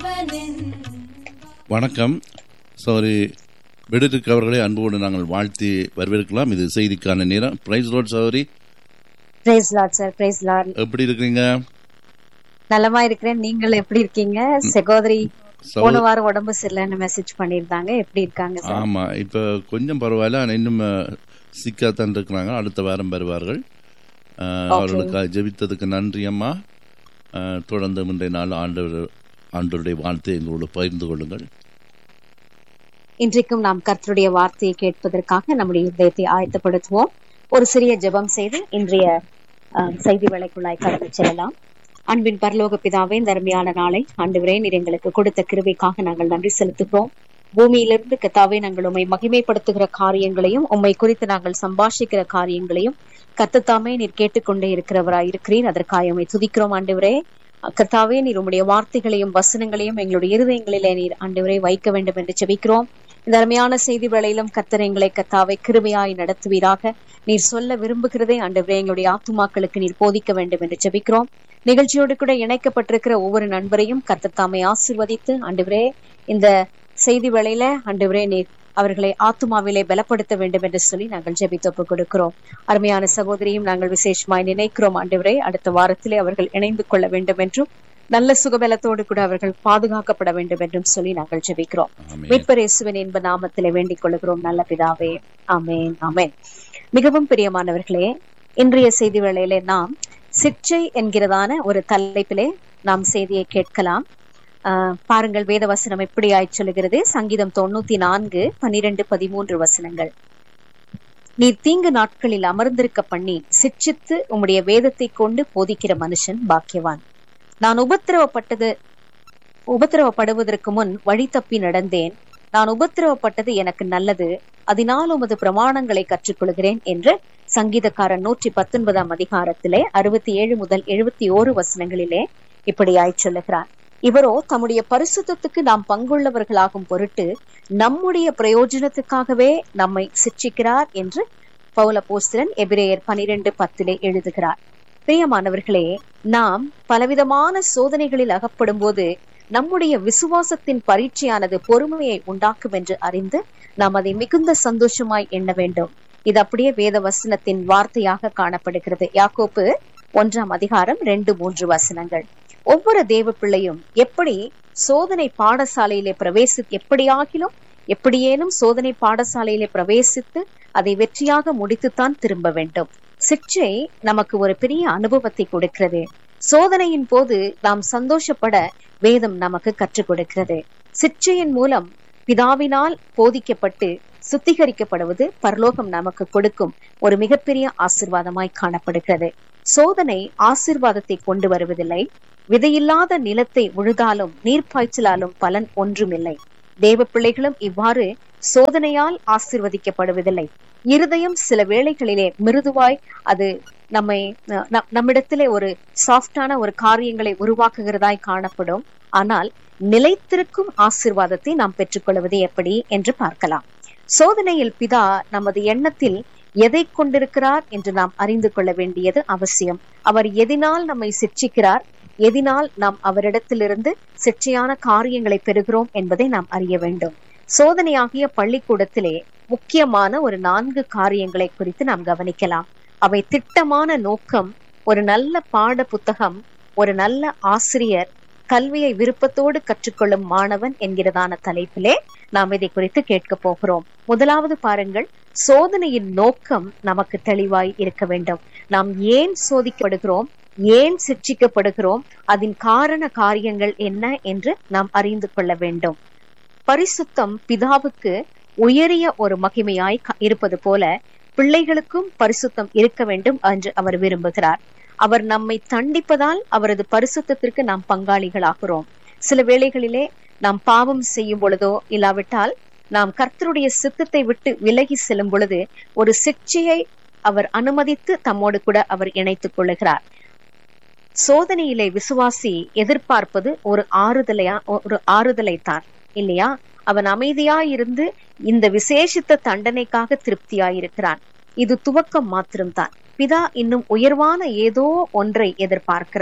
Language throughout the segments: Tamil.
வணக்கம் சாரி விடுதிக்கு அவர்களை அன்போடு நாங்கள் வாழ்த்தி வரவேற்கலாம் இது செய்திக்கான நேரம் praise lord Sowri praise lord sir praise lord எப்படி இருக்கிறீங்க நலமா இருக்கிறேன் நீங்கள் எப்படி இருக்கீங்க சகோதரி சகோ- போன வாரம் உடம்பு சரியில்லைன்னு மெசேஜ் பண்ணிருந்தாங்க எப்படி இருக்காங்க சார் ஆமா இப்ப கொஞ்சம் பரவாயில்ல ஆனா இன்னும் சிக்காத்தான் இருக்கிறாங்க அடுத்த வாரம் வருவார்கள் அஹ், அவர்களுக்கு ஜெபித்ததுக்கு நன்றி அம்மா அஹ், தொடர்ந்து முந்தைய நாள் ஆண்டவர் ஆண்டவருடைய வாழ்த்தை எங்களோடு பகிர்ந்து கொள்ளுங்கள் இன்றைக்கும் நாம் கர்த்தருடைய வார்த்தையை கேட்பதற்காக நம்முடைய இதயத்தை ஆயத்தப்படுத்துவோம் ஒரு சிறிய ஜெபம் செய்து இன்றைய அஹ், செய்தி வேலைக்குள்ளாய் கடந்து செல்லலாம் அன்பின் பரலோக பிதாவே இந்த அருமையான நாளை ஆண்டவரே நீர் எங்களுக்கு கொடுத்த கிருபைக்காக நாங்கள் நன்றி செலுத்துகிறோம் பூமியிலிருந்து கத்தாவே நாங்கள் உம்மை மகிமைப்படுத்துகிற காரியங்களையும் உம்மை குறித்து நாங்கள் சம்பாஷிக்கிற காரியங்களையும் கத்தத்தாமே நீர் கேட்டுக்கொண்டே இருக்கிறவராய் இருக்கிறீர் அதற்காக உம்மை துதிக்கிறோம் ஆண்டவரே கர்த்தாவே நீர் உம்முடைய வார்த்தைகளையும் வசனங்களையும் எங்களுடைய இருதயங்களிலே நீர் ஆண்டவரே வைக்க வேண்டும் என்று ஜெபிக்கிறோம் இந்த அருமையான செய்தி வேளையிலும் கத்தர் எங்களை கத்தாவை கிருபையாய் நடத்துவீராக நீர் சொல்ல விரும்புகிறதை ஆண்டவரே எங்களுடைய ஆத்துமாக்களுக்கு நீர் போதிக்க வேண்டும் என்று ஜெபிக்கிறோம் நிகழ்ச்சியோடு கூட இணைக்கப்பட்டிருக்கிற ஒவ்வொரு நண்பரையும் கர்த்தர் தாமை ஆசிர்வதித்து ஆண்டவரே இந்த செய்தி வேளையில ஆண்டவரே நீர் அவர்களை ஆத்துமாவிலே பலப்படுத்த வேண்டும் என்று சொல்லி நாங்கள் ஜெபித்து ஒப்புக் கொடுக்கிறோம் அருமையான சகோதரியும் நாங்கள் விசேஷமாய் நினைக்கிறோம் ஆண்டவரே அடுத்த வாரத்திலே அவர்கள் இணைந்து கொள்ள வேண்டும் என்றும் நல்ல சுகபலத்தோடு கூட அவர்கள் பாதுகாக்கப்பட வேண்டும் என்றும் சொல்லி நாங்கள் ஜெபிக்கிறோம் ஆமென். மீட்பர் இயேசுவின் என்ப நாமத்திலே வேண்டிக் கொள்கிறோம் நல்ல பிதாவே ஆமென் ஆமென் மிகவும் பிரியமானவர்களே இன்றைய செய்தி வேளையிலே நாம் சிற்றை என்கிறதான ஒரு தலைப்பிலே நாம் செய்தியை கேட்கலாம் ஆஹ் பாருங்கள் வேத வசனம் எப்படியாய் சொல்லுகிறது சங்கீதம் தொண்ணூத்தி நான்கு பனிரெண்டு பதிமூன்று வசனங்கள் நீ தீங்கு நாட்களில் அமர்ந்திருக்க பண்ணி சிட்சித்து உம்முடைய வேதத்தை கொண்டு போதிக்கிற மனுஷன் பாக்கியவான் நான் உபத்திரவப்பட்டது உபத்திரவப்படுவதற்கு முன் வழி தப்பி நடந்தேன் நான் உபத்திரவப்பட்டது எனக்கு நல்லது அதனால் உமது பிரமாணங்களை கற்றுக்கொள்கிறேன் என்று சங்கீதக்காரன் நூற்றி பத்தொன்பதாம் அதிகாரத்திலே அறுபத்தி ஏழு முதல் எழுபத்தி ஓரு வசனங்களிலே இப்படியாய் சொல்லுகிறார் இவரோ தம்முடைய பரிசுத்தத்துக்கு நாம் பங்குள்ளவர்களாகும் பொருட்டு நம்முடைய பிரயோஜனத்துக்காகவே நம்மை சிட்சிக்கிறார் என்று பவுல போஸ்திரன் எபிரேயர் பனிரெண்டு பத்திலே எழுதுகிறார் பிரியமானவர்களே நாம் பலவிதமான சோதனைகளில் அகப்படும் போது நம்முடைய விசுவாசத்தின் பரீட்சையானது பொறுமையை உண்டாக்கும் என்று அறிந்து நாம் அதை மிகுந்த சந்தோஷமாய் எண்ண வேண்டும் இது அப்படியே வேத வசனத்தின் வார்த்தையாக காணப்படுகிறது யாக்கோப்பு ஒன்றாம் அதிகாரம் ரெண்டு மூன்று வசனங்கள் ஒவ்வொரு தேவ பிள்ளையும் எப்படி சோதனை பாடசாலையிலே பிரவேசி எப்படியாகிலும் எப்படியேனும் சோதனை பாடசாலையிலே பிரவேசித்து அதை வெற்றியாக முடித்துத்தான் திரும்ப வேண்டும் சிக்ஷை நமக்கு ஒரு பெரிய அனுபவத்தை கொடுக்கிறது சோதனையின் போது நாம் சந்தோஷப்பட வேதம் நமக்கு கற்றுக் கொடுக்கிறது சிக்ஷையின் மூலம் பிதாவினால் போதிக்கப்பட்டு சுத்திகரிக்கப்படுவது பரலோகம் நமக்கு கொடுக்கும் ஒரு மிகப்பெரிய ஆசிர்வாதமாய் காணப்படுகிறது சோதனை ஆசிர்வாதத்தை கொண்டு வருவதில்லை விதையில்லாத நிலத்தை உழுதாலும் நீர்ப்பாய்ச்சலாலும் பலன் ஒன்றுமில்லை தேவ பிள்ளைகளும் இவ்வாறு சோதனையால் ஆசிர்வதிக்கப்படுவதில்லை இருதயம் சில வேளைகளிலே மிருதுவாய் அது நம்மை ந- நம்மிடத்திலே ஒரு சாஃப்டான ஒரு காரியங்களை உருவாக்குகிறதாய் காணப்படும் ஆனால் நிலைத்திருக்கும் ஆசிர்வாதத்தை நாம் பெற்றுக்கொள்வது எப்படி என்று பார்க்கலாம் சோதனையில் பிதா நமது எண்ணத்தில் எதை கொண்டிருக்கிறார் என்று நாம் அறிந்து கொள்ள வேண்டியது அவசியம் அவர் எதினால் நம்மை சிட்சிக்கிறார் எதினால் நாம் அவரிடத்திலிருந்து சிற்றையான காரியங்களை பெறுகிறோம் என்பதை நாம் அறிய வேண்டும் சோதனையாகிய பள்ளிக்கூடத்திலே முக்கியமான ஒரு நான்கு காரியங்களை குறித்து நாம் கவனிக்கலாம் அவை திட்டமான நோக்கம் ஒரு நல்ல பாட புத்தகம் ஒரு நல்ல ஆசிரியர் கல்வியை விருப்பத்தோடு கற்றுக்கொள்ளும் மாணவன் என்கிறதான தலைப்பிலே நாம் இதை குறித்து கேட்க போகிறோம் முதலாவது பாருங்கள் சோதனையின் நோக்கம் நமக்கு தெளிவாய் இருக்க வேண்டும் நாம் ஏன் சோதிக்கப்படுகிறோம் ஏன் சிக்ஷிக்கப்படுகிறோம் அதன் காரண காரியங்கள் என்ன என்று நாம் அறிந்து கொள்ள வேண்டும் பரிசுத்தம் பிதாவுக்கு உயரிய ஒரு மகிமையாய் க- இருப்பது போல பிள்ளைகளுக்கும் பரிசுத்தம் இருக்க வேண்டும் என்று அவர் விரும்புகிறார் அவர் நம்மை தண்டிப்பதால் அவரது பரிசுத்தத்திற்கு நாம் பங்காளிகளாகிறோம் சில வேளைகளிலே நாம் பாவம் செய்யும் பொழுதோ இல்லாவிட்டால் நாம் கர்த்தருடைய சித்தத்தை விட்டு விலகி செல்லும் பொழுது ஒரு சிக்ஷையை அவர் அனுமதித்து தம்மோடு கூட அவர் இணைத்துக் கொள்ளுகிறார் சோதனையிலே விசுவாசி எதிர்பார்ப்பது ஒரு ஆறுதலையா ஒரு ஆறுதலை தான் இல்லையா அவன் அமைதியாயிருந்து இந்த விசேஷித்த தண்டனைக்காக திருப்தியாயிருக்கிறான் இது துவக்கம் மாத்திரம்தான் பிதா இன்னும் உயர்வான ஏதோ ஒன்றை எதிர்பார்க்கிறார்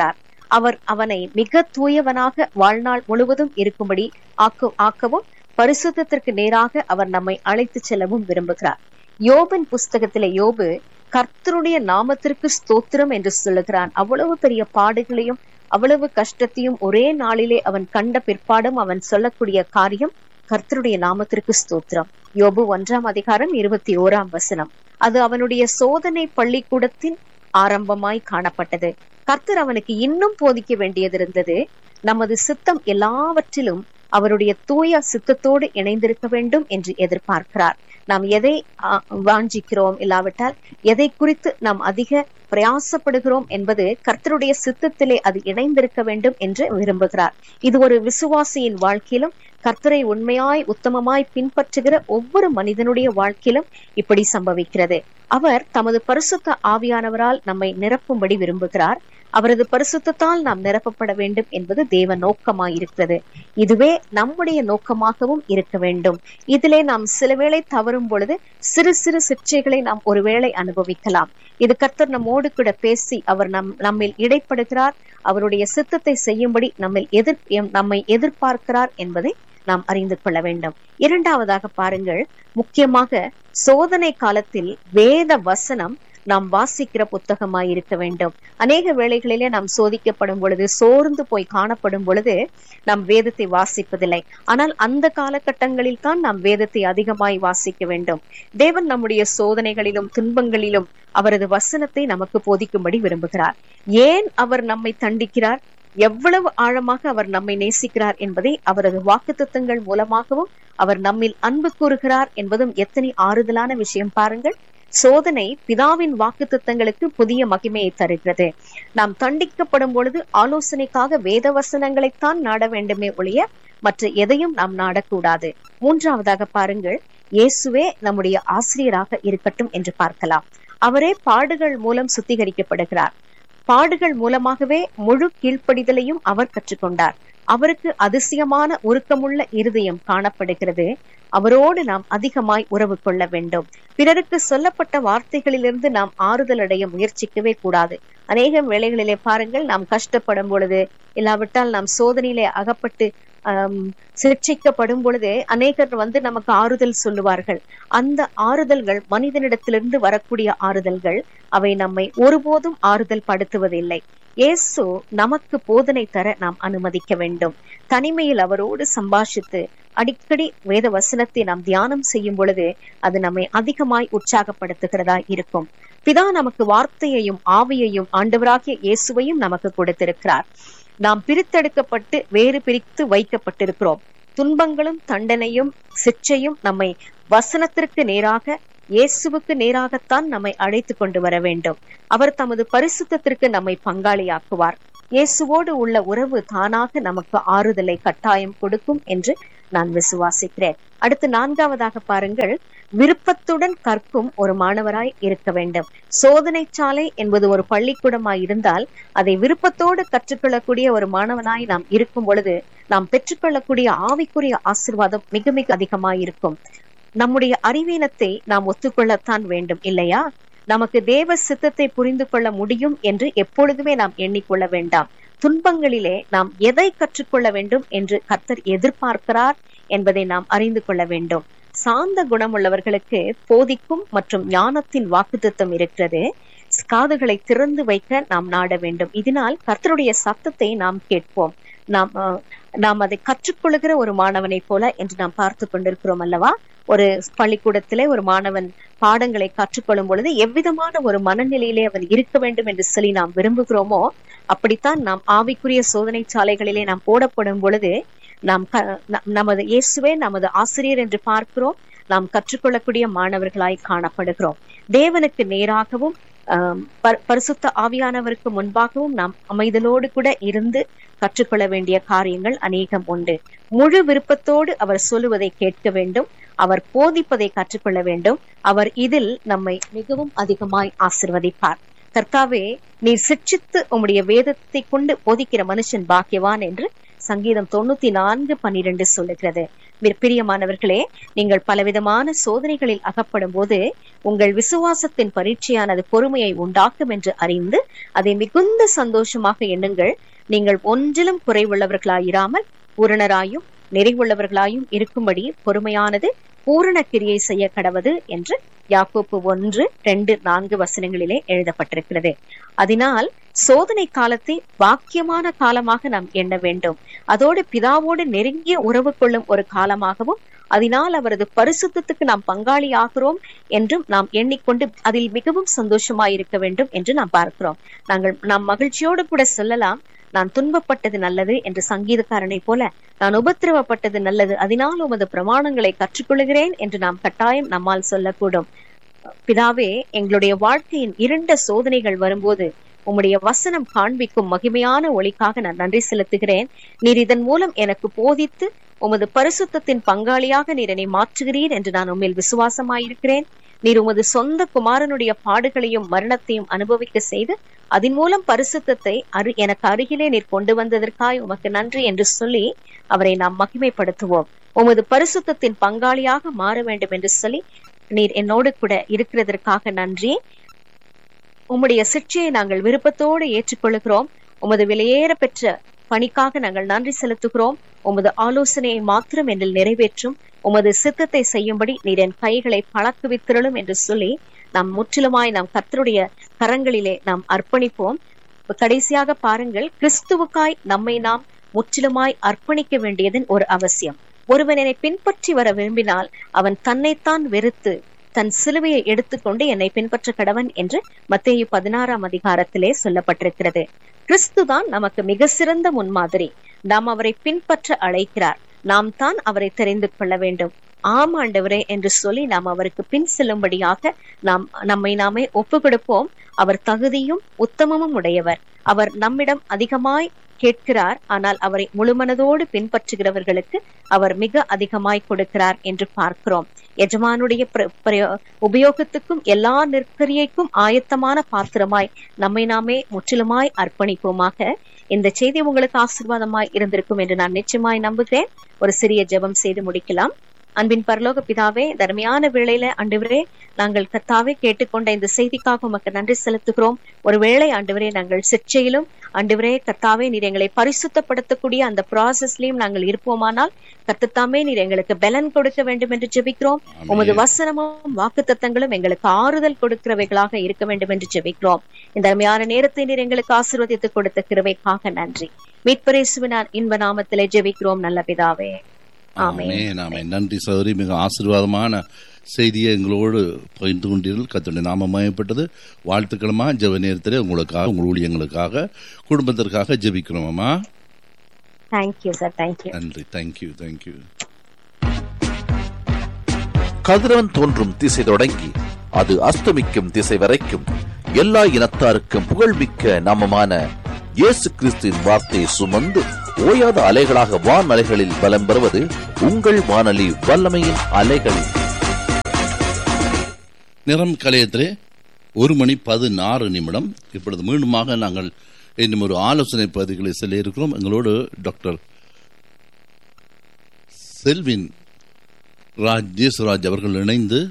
அவர் அவனை மிக தூயவனாக வாழ்நாள் முழுவதும் இருக்கும்படி ஆக்க ஆக்கவும் பரிசுத்தத்திற்கு நேராக அவர் நம்மை அழைத்து செல்லவும் விரும்புகிறார் யோபின் புஸ்தகத்திலே யோபு கர்த்தருடைய நாமத்திற்கு ஸ்தோத்திரம் என்று சொல்லுகிறான் அவ்வளவு பெரிய பாடுகளையும் அவ்வளவு கஷ்டத்தையும் ஒரே நாளிலே அவன் கண்ட பிற்பாடும் அவன் சொல்லக்கூடிய காரியம் கர்த்தருடைய நாமத்திற்கு ஸ்தோத்திரம் யோபு ஒன்றாம் அதிகாரம் இருபத்தி ஓராம் வசனம் அது அவனுடைய சோதனை பள்ளிக்கூடத்தின் ஆரம்பமாய் காணப்பட்டது கர்த்தர் அவனுக்கு இன்னும் போதிக்க வேண்டியது இருந்தது நமது சித்தம் எல்லாவற்றிலும் அவருடைய தூய சித்தத்தோடு இணைந்திருக்க வேண்டும் என்று எதிர்பார்க்கிறார் நாம் எதை வாஞ்சிக்கிறோம் இல்லாவிட்டால் எதை குறித்து நாம் அதிக பிரயாசப்படுகிறோம் என்பது கர்த்தருடைய சித்தத்திலே அது இணைந்திருக்க வேண்டும் என்று விரும்புகிறார் இது ஒரு விசுவாசியின் வாழ்க்கையிலும் கர்த்தரை உண்மையாய் உத்தமமாய் பின்பற்றுகிற ஒவ்வொரு மனிதனுடைய வாழ்க்கையிலும் இப்படி சம்பவிக்கிறது அவர் தமது பரிசுத்த ஆவியானவரால் நம்மை நிரப்பும்படி விரும்புகிறார் அவரது பரிசுத்தத்தால் நாம் நிரப்பப்பட வேண்டும் என்பது தேவ நோக்கமாய் இருக்கிறது இதுவே நம்முடைய நோக்கமாகவும் இருக்க வேண்டும் இதிலே நாம் சில வேளை தவறும் பொழுது சிறு சிறு சிற்றைகளை நாம் ஒருவேளை அனுபவிக்கலாம் இது கர்த்தர் நம்மோடு கூட பேசி அவர் நம் நம்மில் இடைப்படுகிறார் அவருடைய சித்தத்தை செய்யும்படி நம்மில் எதிர் நம்மை எதிர்பார்க்கிறார் என்பதை நாம் அறிந்து கொள்ள வேண்டும் இரண்டாவதாக பாருங்கள் முக்கியமாக சோதனை காலத்தில் வேத வசனம் நாம் வாசிக்கிற புத்தகமாய் இருக்க வேண்டும் அநேக வேளைகளிலே நாம் சோதிக்கப்படும் பொழுது சோர்ந்து போய் காணப்படும் பொழுது நாம் வேதத்தை வாசிப்பதில்லை ஆனால் அந்த காலகட்டங்களில் தான் நாம் வேதத்தை அதிகமாய் வாசிக்க வேண்டும் தேவன் நம்முடைய சோதனைகளிலும் துன்பங்களிலும் அவரது வசனத்தை நமக்கு போதிக்கும்படி விரும்புகிறார் ஏன் அவர் நம்மை தண்டிக்கிறார் எவ்வளவு ஆழமாக அவர் நம்மை நேசிக்கிறார் என்பதை அவரது வாக்குத்தத்தங்கள் மூலமாகவும் அவர் நம்மில் அன்பு கூறுகிறார் என்பதும் எத்தனை ஆறுதலான விஷயம் பாருங்கள் சோதனை பிதாவின் வாக்கு தத்தங்களுக்கு புதிய மகிமையை தருகிறது நாம் தண்டிக்கப்படும் பொழுது ஆலோசனைக்காக வேத வசனங்களைத்தான் நாட வேண்டுமே ஒழிய மற்ற எதையும் நாம் நாடக்கூடாது மூன்றாவதாக பாருங்கள் இயேசுவே நம்முடைய ஆசிரியராக இருக்கட்டும் என்று பார்க்கலாம் அவரே பாடுகள் மூலம் சுத்திகரிக்கப்படுகிறார் பாடுகள் மூலமாகவே முழு கீழ்ப்படிதலையும் அவர் கற்றுக்கொண்டார் அவருக்கு அதிசயமான உருக்கமுள்ள இருதயம் காணப்படுகிறது அவரோடு நாம் அதிகமாய் உறவு கொள்ள வேண்டும் பிறருக்கு சொல்லப்பட்ட வார்த்தைகளிலிருந்து நாம் ஆறுதல் அடைய முயற்சிக்கவே கூடாது அநேக வேளைகளிலே பாருங்கள் நாம் கஷ்டப்படும் பொழுது இல்லாவிட்டால் நாம் சோதனையிலே அகப்பட்டு சிகிச்சைக்கப்படும் பொழுது அநேகர் வந்து நமக்கு ஆறுதல் சொல்லுவார்கள் அந்த ஆறுதல்கள் மனிதனிடத்திலிருந்து வரக்கூடிய ஆறுதல்கள் அவை நம்மை ஒருபோதும் ஆறுதல் படுத்துவதில்லை இயேசு நமக்கு போதனை தர நாம் அனுமதிக்க வேண்டும் தனிமையில் அவரோடு சம்பாஷித்து அடிக்கடி வேத வசனத்தை நாம் தியானம் செய்யும் பொழுது அது நம்மை அதிகமாய் உற்சாகப்படுத்துகிறதா இருக்கும் பிதா நமக்கு வார்த்தையையும் ஆவியையும் ஆண்டவராகிய இயேசுவையும் நமக்கு கொடுத்திருக்கிறார் நாம் பிரித்தெடுக்கப்பட்டு வேறு பிரித்து வைக்கப்பட்டிருக்கிறோம் துன்பங்களும் தண்டனையும் சிற்றையும் நம்மை வசனத்திற்கு நேராக இயேசுவுக்கு நேராகத்தான் நம்மை அழைத்து கொண்டு வர வேண்டும் அவர் தமது பரிசுத்தத்திற்கு நம்மை பங்காளியாக்குவார் இயேசுவோடு உள்ள உறவு தானாக நமக்கு ஆறுதலை கட்டாயம் கொடுக்கும் என்று நான் விசுவாசிக்கிறேன் அடுத்து நான்காவதாக பாருங்கள் விருப்பத்துடன் கற்கும் ஒரு மாணவராய் இருக்க வேண்டும் சோதனை சாலை என்பது ஒரு பள்ளிக்கூடமாய் இருந்தால் அதை விருப்பத்தோடு கற்றுக்கொள்ளக்கூடிய ஒரு மாணவனாய் நாம் இருக்கும் பொழுது நாம் பெற்றுக்கொள்ளக்கூடிய ஆவிக்குரிய ஆசிர்வாதம் மிக மிக அதிகமாயிருக்கும் நம்முடைய அறிவீனத்தை நாம் ஒத்துக்கொள்ளத்தான் வேண்டும் இல்லையா நமக்கு தேவ சித்தத்தை புரிந்து கொள்ள முடியும் என்று எப்பொழுதுமே நாம் எண்ணிக்கொள்ள வேண்டாம் துன்பங்களிலே நாம் எதை கற்றுக்கொள்ள வேண்டும் என்று கர்த்தர் எதிர்பார்க்கிறார் என்பதை நாம் அறிந்து கொள்ள வேண்டும் சாந்த குணமுள்ளவர்களுக்கு போதிக்கும் மற்றும் ஞானத்தின் வாக்குத்தத்தம் இருக்கிறது காதுகளை திறந்து வைக்க நாம் நாட வேண்டும் இதனால் கர்த்தருடைய சத்தத்தை நாம் கேட்போம் நாம் நாம் அதை கற்றுக்கொள்கிற ஒரு மாணவனை போல என்று நாம் பார்த்து கொண்டிருக்கிறோம் அல்லவா ஒரு பள்ளிக்கூடத்திலே ஒரு மாணவன் பாடங்களை கற்றுக்கொள்ளும் பொழுது எவ்விதமான ஒரு மனநிலையிலே அவன் இருக்க வேண்டும் என்று சொல்லி நாம் விரும்புகிறோமோ அப்படித்தான் நாம் ஆவிக்குரிய சோதனை சாலைகளிலே நாம் போடப்படும் பொழுது நாம் நமது இயேசுவே நமது ஆசிரியர் என்று பார்க்கிறோம் நாம் கற்றுக்கொள்ளக்கூடிய மாணவர்களாய் காணப்படுகிறோம் தேவனுக்கு நேராகவும் பரிசுத்த ஆவியானவருக்கு முன்பாகவும் நாம் அமைதலோடு கூட இருந்து கற்றுக்கொள்ள வேண்டிய காரியங்கள் அநேகம் உண்டு முழு விருப்பத்தோடு அவர் சொல்லுவதை கேட்க வேண்டும் அவர் போதிப்பதை கற்றுக்கொள்ள வேண்டும் அவர் இதில் நம்மை மிகவும் அதிகமாய் ஆசிர்வதிப்பார் கர்த்தாவே நீர் சிக்ஷித்து உம்முடைய வேதத்தை கொண்டு போதிக்கிற மனுஷன் பாக்கியவான் என்று சங்கீதம் தொண்ணூத்தி நான்கு பன்னிரண்டு சொல்லுகிறது பிரியமானவர்களே நீங்கள் பலவிதமான சோதனைகளில் அகப்படும் போது உங்கள் விசுவாசத்தின் பரீட்சையானது பொறுமையை உண்டாக்கும் என்று அறிந்து அதை மிகுந்த சந்தோஷமாக எண்ணுங்கள் நீங்கள் ஒன்றிலும் குறைவுள்ளவர்களாயிராமல் பூரணராயும் நிறைவுள்ளவர்களாயும் இருக்கும்படி பொறுமையானது பூரண கிரியை செய்ய கடவது என்று யாக்கோப்பு ஒன்று ரெண்டு நான்கு வசனங்களிலே எழுதப்பட்டிருக்கிறது அதனால் சோதனை காலத்தை வாக்கியமான காலமாக நாம் எண்ண வேண்டும் அதோடு பிதாவோடு நெருங்கிய உறவு கொள்ளும் ஒரு காலமாகவும் அதனால் அவரது பரிசுத்தத்துக்கு நாம் பங்காளி ஆகிறோம் என்றும் நாம் எண்ணிக்கொண்டு அதில் மிகவும் சந்தோஷமாய் இருக்க வேண்டும் என்று நாம் பார்க்கிறோம் நாங்கள் நாம் மகிழ்ச்சியோடு கூட சொல்லலாம் நான் துன்பப்பட்டது நல்லது என்று சங்கீதக்காரனை போல நான் உபத்திரவப்பட்டது நல்லது அதனால் உமது பிரமாணங்களை கற்றுக்கொள்கிறேன் என்று நாம் கட்டாயம் நம்மால் சொல்லக்கூடும் பிதாவே எங்களுடைய வாழ்க்கையின் இருண்ட சோதனைகள் வரும்போது உம்முடைய வசனம் காண்பிக்கும் மகிமையான ஒளிக்காக நான் நன்றி செலுத்துகிறேன் நீர் இதன் மூலம் எனக்கு போதித்து உமது பரிசுத்தத்தின் பங்காளியாக நீர் என்னை மாற்றுகிறீர் என்று நான் உண்மையில் விசுவாசமாயிருக்கிறேன் நீர் உமது சொந்த குமாரனுடைய பாடுகளையும் மரணத்தையும் அனுபவிக்க செய்து அதன் மூலம் பரிசுத்தத்தை அரு எனக்கு அருகிலே நீர் கொண்டு வந்ததற்காய் உமக்கு நன்றி என்று சொல்லி அவரை நாம் மகிமைப்படுத்துவோம் உமது பரிசுத்தத்தின் பங்காளியாக மாற வேண்டும் என்று சொல்லி நீர் என்னோடு கூட இருக்கிறதற்காக நன்றி உம்முடைய சிற்றையை நாங்கள் விருப்பத்தோடு ஏற்றுக்கொள்கிறோம் உமது விலையேற பெற்ற பணிக்காக நாங்கள் நன்றி செலுத்துகிறோம் உமது ஆலோசனையை மாத்திரம் என்னில் நிறைவேற்றும் உமது சித்தத்தை செய்யும்படி நீர் என் கைகளை பழக்குவித்திரளும் என்று சொல்லி நாம் முற்றிலுமாய் நாம் கர்த்தருடைய கரங்களிலே நாம் அர்ப்பணிப்போம் கடைசியாக பாருங்கள் கிறிஸ்துவுக்காய் நம்மை நாம் முற்றிலுமாய் அர்ப்பணிக்க வேண்டியதன் ஒரு அவசியம் ஒருவன் என்னை பின்பற்றி வர விரும்பினால் அவன் தன்னைத்தான் வெறுத்து தன் சிலுவையை எடுத்துக்கொண்டு என்னை பின்பற்ற கடவன் என்று மத்தேயு பதினாறாம் அதிகாரத்திலே சொல்லப்பட்டிருக்கிறது கிறிஸ்துதான் நமக்கு மிக சிறந்த முன்மாதிரி நாம் அவரை பின்பற்ற அழைக்கிறார் நாம் தான் அவரை தெரிந்து கொள்ள வேண்டும் ஆம் ஆண்டவரே என்று சொல்லி நாம் அவருக்கு பின் செல்லும்படியாக நாம் நம்மை நாமே ஒப்பு கொடுப்போம் அவர் தகுதியும் உத்தமமும் உடையவர் அவர் நம்மிடம் அதிகமாய் கேட்கிறார் ஆனால் அவரை முழுமனதோடு பின்பற்றுகிறவர்களுக்கு அவர் மிக அதிகமாய் கொடுக்கிறார் என்று பார்க்கிறோம் எஜமானுடைய உபயோகத்துக்கும் எல்லா நெற்கரியைக்கும் ஆயத்தமான பாத்திரமாய் நம்மை நாமே முற்றிலுமாய் அர்ப்பணிப்போமாக இந்த செய்தி உங்களுக்கு ஆசீர்வாதமாய் இருந்திருக்கும் என்று நான் நிச்சயமாய் நம்புகிறேன் ஒரு சிறிய ஜெபம் செய்து முடிக்கலாம் அன்பின் பரலோக பிதாவே தர்மையான வேளையில ஆண்டவரே நாங்கள் கத்தாவே கேட்டுக்கொண்ட இந்த செய்திக்காக உமக்கு நன்றி செலுத்துகிறோம் ஒருவேளை ஆண்டவரே நாங்கள் சிற்சையிலும் ஆண்டவரே கத்தாவே நீர் எங்களை பரிசுத்தப்படுத்தக்கூடிய அந்த ப்ராசஸ்லயும் நாங்கள் இருப்போமானால் கத்தத்தாமே நீர் எங்களுக்கு பலன் கொடுக்க வேண்டும் என்று ஜெபிக்கிறோம் உமது வசனமும் வாக்கு தத்தங்களும் எங்களுக்கு ஆறுதல் கொடுக்கிறவைகளாக இருக்க வேண்டும் என்று ஜெபிக்கிறோம் இந்த அருமையான நேரத்தை நீர் எங்களுக்கு ஆசீர்வதித்து கொடுத்த கிருவைக்காக நன்றி மீட்பரேசுவினான் இன்ப நாமத்திலே ஜெபிக்கிறோம் நல்ல பிதாவே ஆமேன் ஆமேன் நன்றி சௌரி மிக ஆசீர்வாதமான செய்தியை எங்களோடு பகிர்ந்து கொண்டீர்கள் கத்துடைய நாம மயப்பட்டது வாழ்த்துக்களமா ஜெப நேரத்தில் உங்களுக்காக உங்கள் ஊழியங்களுக்காக குடும்பத்திற்காக ஜெபிக்கிறோமாமா தேங்க்யூ சார் தேங்க்யூ நன்றி தேங்க்யூ தேங்க்யூ கதிரவன் தோன்றும் திசை தொடங்கி அது அஸ்தமிக்கும் திசை வரைக்கும் எல்லா இனத்தாருக்கும் புகழ்மிக்க நாமமான இயேசு கிறிஸ்துவின் வார்த்தையை சுமந்து ஓயாத அலைகளாக வான் அலைகளில் பலம் பெறுவது உங்கள் வானொலி வல்லமையின் அலைகள் நிறம் கலையத்திலே ஒரு மணி பதினாறு நிமிடம் இப்பொழுது மீண்டுமாக நாங்கள் இன்னும் ஒரு ஆலோசனை பகுதிகளை செல்ல இருக்கிறோம் எங்களோடு டாக்டர் செல்வின் ராஜ் ஜேசுராஜ் அவர்கள் இணைந்து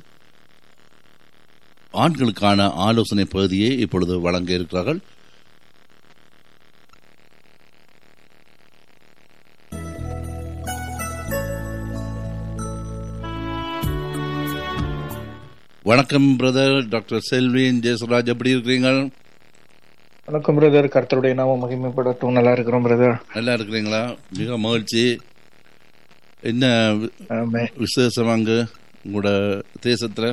ஆண்களுக்கான ஆலோசனை பகுதியை இப்பொழுது வழங்க இருக்கிறார்கள் வணக்கம் பிரதர் டாக்டர் செல்வின் ஜெயசுராஜ் எப்படி இருக்கிறீங்க வணக்கம் பிரதர் கர்த்தருடைய நாம மகிமைப்படட்டும் நல்லா இருக்கிறோம் பிரதர் நல்லா இருக்கிறீங்களா மிக மகிழ்ச்சி என்ன வி- ஆமே விசேஷம் அங்கு உங்களோட தேசத்துல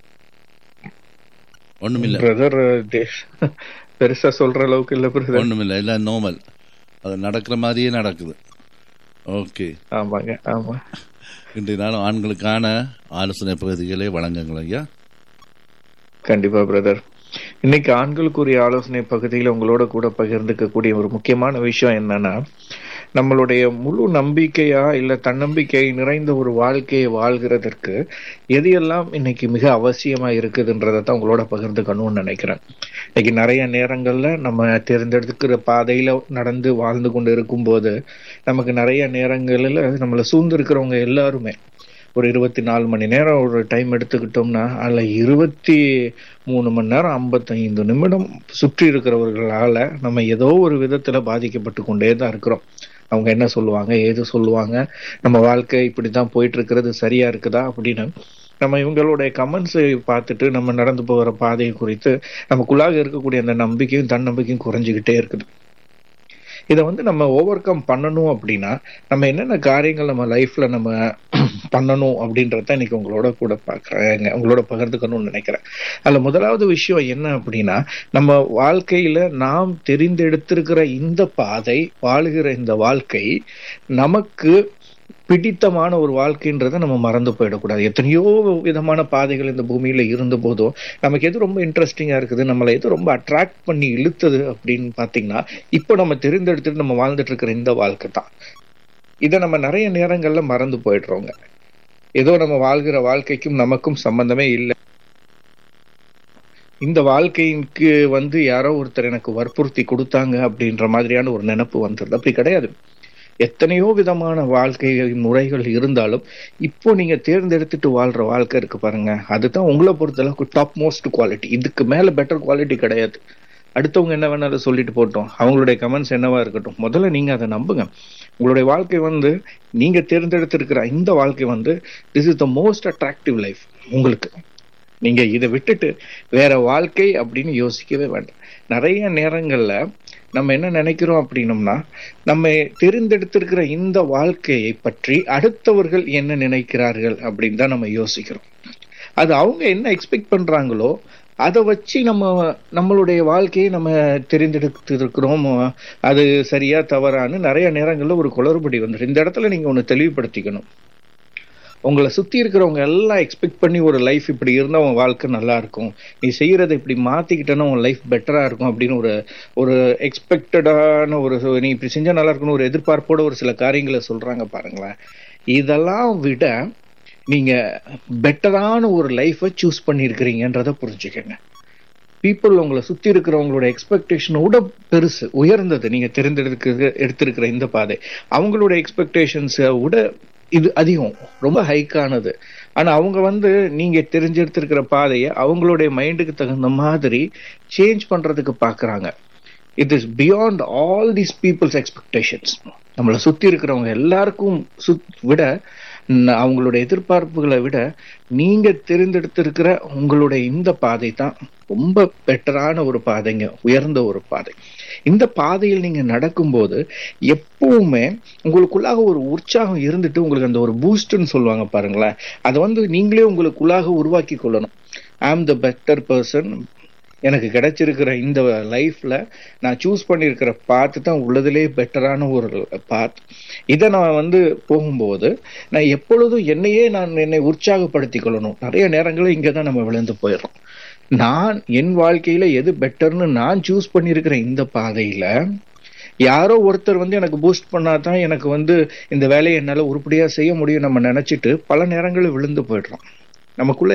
ஒண்ணுமில்ல பிரதர் பெருசா சொல்ற அளவுக்கு இல்ல பிரதர் ஒண்ணுமில்ல எல்லாம் நோமல் அது நடக்கிற மாதிரியே நடக்குது ஓகே ஆமாங்க ஆமா இன்றைய நாள் ஆண்களுக்கான ஆலோசனை பகுதிகளை வழங்குங்கள் ஐயா கண்டிப்பா பிரதர் இன்னைக்கு ஆண்களுக்குரிய ஆலோசனை பகுதியில உங்களோட கூட பகிர்ந்துக்க கூடிய ஒரு முக்கியமான விஷயம் என்னன்னா நம்மளுடைய முழு நம்பிக்கையா இல்ல தன்னம்பிக்கை நிறைந்த ஒரு வாழ்க்கையை வாழ்கிறதற்கு எது எல்லாம் இன்னைக்கு மிக அவசியமா இருக்குதுன்றதை தான் உங்களோட பகிர்ந்துக்கணும்னு நினைக்கிறேன் இன்னைக்கு நிறைய நேரங்கள்ல நம்ம தேர்ந்தெடுக்கிற பாதையில நடந்து வாழ்ந்து கொண்டு இருக்கும்போது நமக்கு நிறைய நேரங்களில் நம்மளை சூழ்ந்து இருக்கிறவங்க எல்லாருமே ஒரு இருபத்தி நாலு மணி நேரம் ஒரு டைம் எடுத்துக்கிட்டோம்னா அதுல இருபத்தி மூணு மணி நேரம் ஐம்பத்தைந்து நிமிடம் சுற்றி இருக்கிறவர்களால நம்ம ஏதோ ஒரு விதத்துல பாதிக்கப்பட்டு கொண்டே தான் இருக்கிறோம் அவங்க என்ன சொல்லுவாங்க ஏது சொல்லுவாங்க நம்ம வாழ்க்கை இப்படிதான் போயிட்டு இருக்கிறது சரியா இருக்குதா அப்படின்னு நம்ம இவங்களுடைய கமெண்ட்ஸை பார்த்துட்டு நம்ம நடந்து போகிற பாதையை குறித்து நமக்குள்ளாக இருக்கக்கூடிய அந்த நம்பிக்கையும் தன்னம்பிக்கையும் குறைஞ்சிக்கிட்டே இருக்குது இதை வந்து நம்ம ஓவர் கம் பண்ணணும் அப்படின்னா நம்ம என்னென்ன காரியங்கள் நம்ம லைஃப்ல நம்ம பண்ணணும் அப்படின்றத இன்னைக்கு உங்களோட கூட பார்க்குறேன் உங்களோட பகிர்ந்துக்கணும்னு நினைக்கிறேன் அதுல முதலாவது விஷயம் என்ன அப்படின்னா நம்ம வாழ்க்கையில நாம் தெரிந்தெடுத்திருக்கிற இந்த பாதை வாழுகிற இந்த வாழ்க்கை நமக்கு பிடித்தமான ஒரு வாழ்க்கைன்றதை நம்ம மறந்து போயிடக்கூடாது எத்தனையோ விதமான பாதைகள் இந்த பூமியில இருந்த போதும் நமக்கு எது ரொம்ப இன்ட்ரெஸ்டிங்கா இருக்குது நம்மளை எது ரொம்ப அட்ராக்ட் பண்ணி இழுத்தது அப்படின்னு பாத்தீங்கன்னா இப்போ நம்ம தெரிந்தெடுத்துட்டு நம்ம வாழ்ந்துட்டு இருக்கிற இந்த வாழ்க்கை தான் இதை நம்ம நிறைய நேரங்கள்ல மறந்து போயிடுறோங்க ஏதோ நம்ம வாழ்கிற வாழ்க்கைக்கும் நமக்கும் சம்பந்தமே இல்லை இந்த வாழ்க்கைக்கு வந்து யாரோ ஒருத்தர் எனக்கு வற்புறுத்தி கொடுத்தாங்க அப்படின்ற மாதிரியான ஒரு நினைப்பு வந்துருது அப்படி கிடையாது எத்தனையோ விதமான வாழ்க்கை முறைகள் இருந்தாலும் இப்போ நீங்க தேர்ந்தெடுத்துட்டு வாழ்ற வாழ்க்கை இருக்கு பாருங்க அதுதான் உங்களை பொறுத்தளவுக்கு டாப் மோஸ்ட் குவாலிட்டி இதுக்கு மேல பெட்டர் குவாலிட்டி கிடையாது அடுத்தவங்க என்ன வேணாலும் சொல்லிட்டு போட்டோம் அவங்களுடைய கமெண்ட்ஸ் என்னவா இருக்கட்டும் முதல்ல நீங்க அதை நம்புங்க உங்களுடைய வாழ்க்கை வந்து நீங்க தேர்ந்தெடுத்திருக்கிற இந்த வாழ்க்கை வந்து this is the most attractive life உங்களுக்கு நீங்க இதை விட்டுட்டு வேற வாழ்க்கை அப்படின்னு யோசிக்கவே வேண்டாம் நிறைய நேரங்கள்ல நம்ம என்ன நினைக்கிறோம் அப்படின்னம்னா நம்ம தெரிந்தெடுத்திருக்கிற இந்த வாழ்க்கையை பற்றி அடுத்தவர்கள் என்ன நினைக்கிறார்கள் அப்படின்னு தான் நம்ம யோசிக்கிறோம் அது அவங்க என்ன எக்ஸ்பெக்ட் பண்றாங்களோ அதை வச்சு நம்ம நம்மளுடைய வாழ்க்கையை நம்ம தெரிந்தெடுத்து இருக்கிறோம் அது சரியா தவறான்னு நிறைய நேரங்கள்ல ஒரு குளறுபடி வந்துடும் இந்த இடத்துல நீங்க ஒண்ணு தெளிவுபடுத்திக்கணும் உங்களை சுத்தி இருக்கிறவங்க எல்லாம் எக்ஸ்பெக்ட் பண்ணி ஒரு லைஃப் இப்படி இருந்தா உன் வாழ்க்கை நல்லா இருக்கும் நீ செய்யறதை இப்படி மாத்திக்கிட்டேன்னா உன் லைஃப் பெட்டரா இருக்கும் அப்படின்னு ஒரு ஒரு எக்ஸ்பெக்டடான ஒரு நீ இப்படி செஞ்சா நல்லா இருக்கும்னு ஒரு எதிர்பார்ப்போட ஒரு சில காரியங்களை சொல்றாங்க பாருங்களேன் இதெல்லாம் விட நீங்க பெட்டரான ஒரு லைஃபை சூஸ் பண்ணியிருக்கிறீங்கன்றத புரிஞ்சுக்கங்க பீப்புள் உங்களை சுத்தி இருக்கிறவங்களோட எக்ஸ்பெக்டேஷனை விட பெருசு உயர்ந்தது நீங்க தெரிந்தெடுக்க எடுத்திருக்கிற இந்த பாதை அவங்களோட எக்ஸ்பெக்டேஷன்ஸை விட இது அதிகம் ரொம்ப ஹைக்கானது ஆனா அவங்க வந்து நீங்க தெரிஞ்செடுத்திருக்கிற பாதையை அவங்களுடைய மைண்டுக்கு தகுந்த மாதிரி சேஞ்ச் பண்றதுக்கு பாக்குறாங்க it is beyond all these people's expectations நம்மளை சுத்தி இருக்கிறவங்க எல்லாருக்கும் சுத் விட அவங்களோட எதிர்பார்ப்புகளை விட நீங்க தெரிந்தெடுத்திருக்கிற உங்களுடைய இந்த பாதை தான் ரொம்ப பெட்டரான ஒரு பாதைங்க உயர்ந்த ஒரு பாதை இந்த பாதையில் நீங்க நடக்கும்போது எப்பவுமே உங்களுக்குள்ளாக ஒரு உற்சாகம் இருந்துட்டு உங்களுக்கு அந்த ஒரு பூஸ்ட்னு சொல்லுவாங்க பாருங்களேன் அதை வந்து நீங்களே உங்களுக்குள்ளாக உருவாக்கி கொள்ளணும் ஐ ஆம் த பெட்டர் பர்சன் எனக்கு கிடைச்சிருக்கிற இந்த லைஃப்ல நான் சூஸ் பண்ணியிருக்கிற பாத்து தான் உள்ளதுலே பெட்டரான ஒரு பாத் இதை நான் வந்து போகும்போது நான் எப்பொழுதும் என்னையே நான் என்னை உற்சாகப்படுத்திக் கொள்ளணும் நிறைய நேரங்களில் இங்கே தான் நம்ம விழுந்து போயிடுறோம் நான் என் வாழ்க்கையில எது பெட்டர்னு நான் சூஸ் பண்ணியிருக்கிற இந்த பாதையில யாரோ ஒருத்தர் வந்து எனக்கு பூஸ்ட் பண்ணாதான் எனக்கு வந்து இந்த வேலையை என்னால உருப்படியா செய்ய முடியும் நம்ம நினைச்சிட்டு பல நேரங்களில் விழுந்து போயிடுறோம் நமக்குள்ள